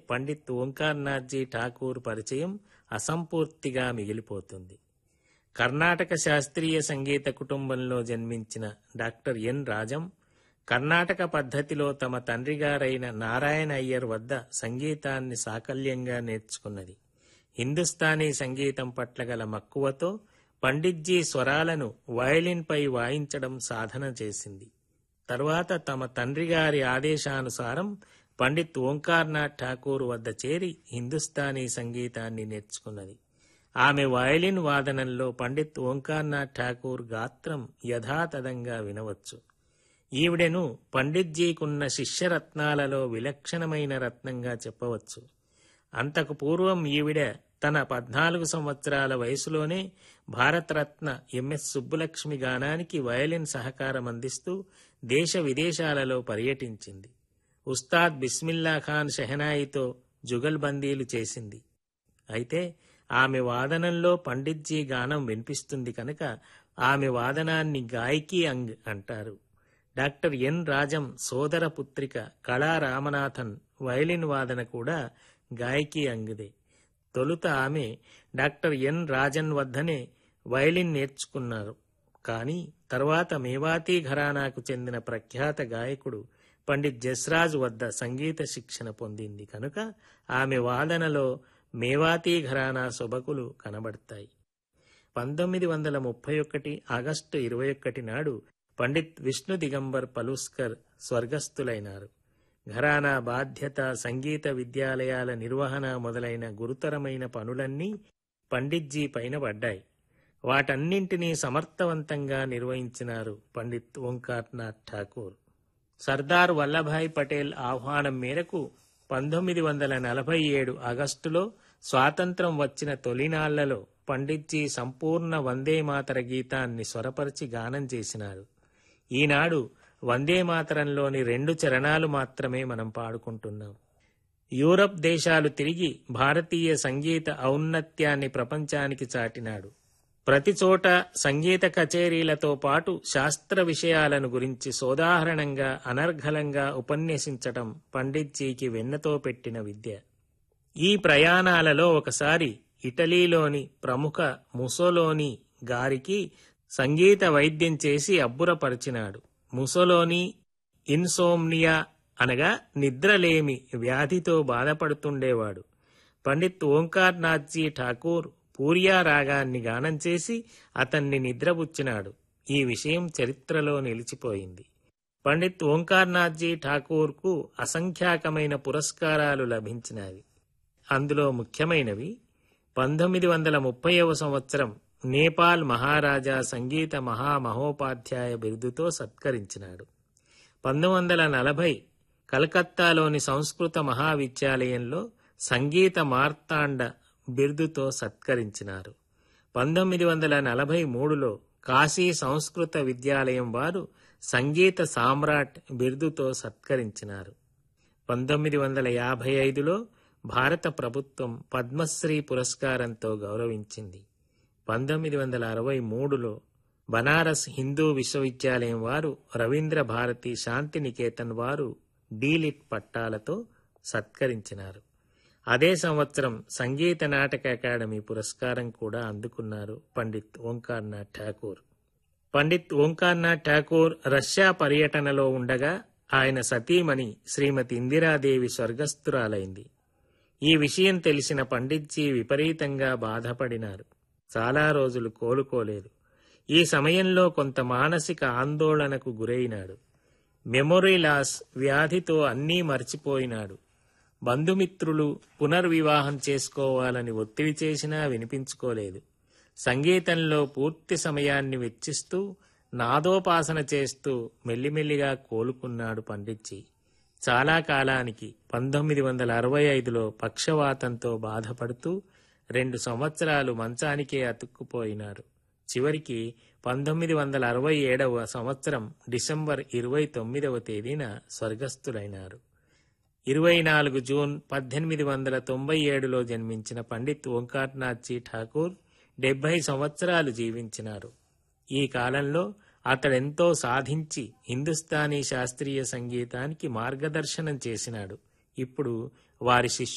పండిత్ ఓంకార్నాథ్జీ ఠాకూర్ పరిచయం అసంపూర్తిగా మిగిలిపోతుంది కర్ణాటక శాస్త్రీయ సంగీత కుటుంబంలో జన్మించిన డాక్టర్ ఎన్ రాజం కర్ణాటక పద్ధతిలో తమ తండ్రిగారైన నారాయణ అయ్యర్ వద్ద సంగీతాన్ని సాకల్యంగా నేర్చుకున్నది హిందుస్థానీ సంగీతం పట్ల గల మక్కువతో పండిట్జీ స్వరాలను వయలిన్పై వాయించడం సాధన చేసింది తరువాత తమ తండ్రిగారి ఆదేశానుసారం పండిత్ ఓంకార్నాథ్ ఠాకూర్ వద్ద చేరి హిందుస్థానీ సంగీతాన్ని నేర్చుకున్నది ఆమె వయలిన్ వాదనంలో పండిత్ ఓంకార్నాథ్ ఠాకూర్ గాత్రం యథాతథంగా వినవచ్చు ఈవిడెను పండిట్జీకున్న శిష్యరత్నాలలో విలక్షణమైన రత్నంగా చెప్పవచ్చు అంతకు పూర్వం ఈవిడ తన పద్నాలుగు సంవత్సరాల వయసులోనే భారతరత్న ఎంఎస్ సుబ్బులక్ష్మి గానానికి వయలిన్ సహకారం అందిస్తూ దేశ విదేశాలలో పర్యటించింది ఉస్తాద్ బిస్మిల్లా ఖాన్ షెహనాయితో జుగల్బందీలు చేసింది అయితే ఆమె వాదనంలో పండిట్జీ గానం వినిపిస్తుంది కనుక ఆమె వాదనాన్ని గాయకీ అంగ్ అంటారు డాక్టర్ ఎన్ రాజం సోదర పుత్రిక కళా రామనాథన్ వయలిన్ వాదన కూడా గాయకీ అంగుదే తొలుత ఆమె డాక్టర్ ఎన్ రాజన్ వద్దనే వయలిన్ నేర్చుకున్నారు కానీ తర్వాత మేవాతి ఘరానాకు చెందిన ప్రఖ్యాత గాయకుడు పండిత్ జస్రాజ్ వద్ద సంగీత శిక్షణ పొందింది కనుక ఆమె వాదనలో మేవాతి ఘరానా సొబకులు కనబడతాయి పంతొమ్మిది వందల ముప్పై ఒకటి ఆగస్టు ఇరవై ఒకటి నాడు పండిత్ విష్ణు దిగంబర్ పలుస్కర్ స్వర్గస్థులైనారు ఘరానా బాధ్యత సంగీత విద్యాలయాల నిర్వహణ మొదలైన గురుతరమైన పనులన్నీ పండిట్జీ పైన పడ్డాయి వాటన్నింటినీ సమర్థవంతంగా నిర్వహించినారు పండిత్ ఓంకార్నాథ్ ఠాకూర్ సర్దార్ వల్లభాయ్ పటేల్ ఆహ్వానం మేరకు పంతొమ్మిది వందల నలభై ఏడు ఆగస్టులో స్వాతంత్రం వచ్చిన తొలినాళ్లలో పండిట్జీ సంపూర్ణ వందే మాతర గీతాన్ని స్వరపరిచి గానం చేసినారు ఈనాడు వందే మాతరంలోని రెండు చరణాలు మాత్రమే మనం పాడుకుంటున్నాం యూరప్ దేశాలు తిరిగి భారతీయ సంగీత ఔన్నత్యాన్ని ప్రపంచానికి చాటినాడు ప్రతి చోట సంగీత కచేరీలతో పాటు శాస్త్ర విషయాలను గురించి సోదాహరణంగా అనర్ఘలంగా ఉపన్యసించటం పండిట్జీకి వెన్నతో పెట్టిన విద్య ఈ ప్రయాణాలలో ఒకసారి ఇటలీలోని ప్రముఖ ముసోలోని గారికి సంగీత వైద్యం చేసి అబ్బురపరిచినాడు ముసోలోని ఇన్సోమ్నియా అనగా నిద్రలేమి వ్యాధితో బాధపడుతుండేవాడు పండిత్ ఓంకార్నాథ్జీ ఠాకూర్ పూరియా రాగాన్ని గానం చేసి అతన్ని నిద్రపుచ్చినాడు ఈ విషయం చరిత్రలో నిలిచిపోయింది పండిత్ ఓంకార్నాథ్జీ ఠాకూర్కు అసంఖ్యాకమైన పురస్కారాలు లభించినవి అందులో ముఖ్యమైనవి పంతొమ్మిది వందల ముప్పైవ సంవత్సరం నేపాల్ మహారాజా సంగీత మహామహోపాధ్యాయ బిరుదుతో సత్కరించినాడు పంతొమ్మిది వందల నలభై కలకత్తాలోని సంస్కృత మహావిద్యాలయంలో సంగీత మార్తాండ బిరుదుతో సత్కరించినారు పంతొమ్మిది వందల నలభై మూడులో కాశీ సంస్కృత విద్యాలయం వారు సంగీత సామ్రాట్ బిరుదుతో సత్కరించినారు పంతొమ్మిది వందల యాభై ఐదులో భారత ప్రభుత్వం పద్మశ్రీ పురస్కారంతో గౌరవించింది పంతొమ్మిది వందల అరవై మూడులో బనారస్ హిందూ విశ్వవిద్యాలయం వారు రవీంద్ర భారతి శాంతినికేతన్ వారు డీలిట్ పట్టాలతో సత్కరించినారు అదే సంవత్సరం సంగీత నాటక అకాడమీ పురస్కారం కూడా అందుకున్నారు పండిత్ ఓంకార్నాథ్ ఠాకూర్ పండిత్ ఓంకార్నాథ్ ఠాకూర్ రష్యా పర్యటనలో ఉండగా ఆయన సతీమణి శ్రీమతి ఇందిరాదేవి స్వర్గస్థురాలైంది ఈ విషయం తెలిసిన పండిత్జీ విపరీతంగా బాధపడినారు చాలా రోజులు కోలుకోలేదు ఈ సమయంలో కొంత మానసిక ఆందోళనకు గురైనాడు మెమొరీ లాస్ వ్యాధితో అన్నీ మర్చిపోయినాడు బంధుమిత్రులు పునర్వివాహం చేసుకోవాలని ఒత్తిడి చేసినా వినిపించుకోలేదు సంగీతంలో పూర్తి సమయాన్ని వెచ్చిస్తూ నాదోపాసన చేస్తూ మెల్లిమెల్లిగా కోలుకున్నాడు పండిట్జీ చాలా కాలానికి పంతొమ్మిది వందల అరవై ఐదులో పక్షవాతంతో బాధపడుతూ రెండు సంవత్సరాలు మంచానికే అతుక్కుపోయినారు చివరికి పంతొమ్మిది వందల అరవై ఏడవ సంవత్సరం డిసెంబర్ ఇరవై తొమ్మిదవ తేదీన స్వర్గస్థులైనారు ఇరవై నాలుగు జూన్ పద్దెనిమిది వందల తొంభై ఏడులో జన్మించిన పండిత్ ఓంకార్నాథ్జీ ఠాకూర్ డెబ్బై సంవత్సరాలు జీవించినారు ఈ కాలంలో అతడెంతో సాధించి హిందుస్థానీ శాస్త్రీయ సంగీతానికి మార్గదర్శనం చేసినాడు ఇప్పుడు వారి శిష్యు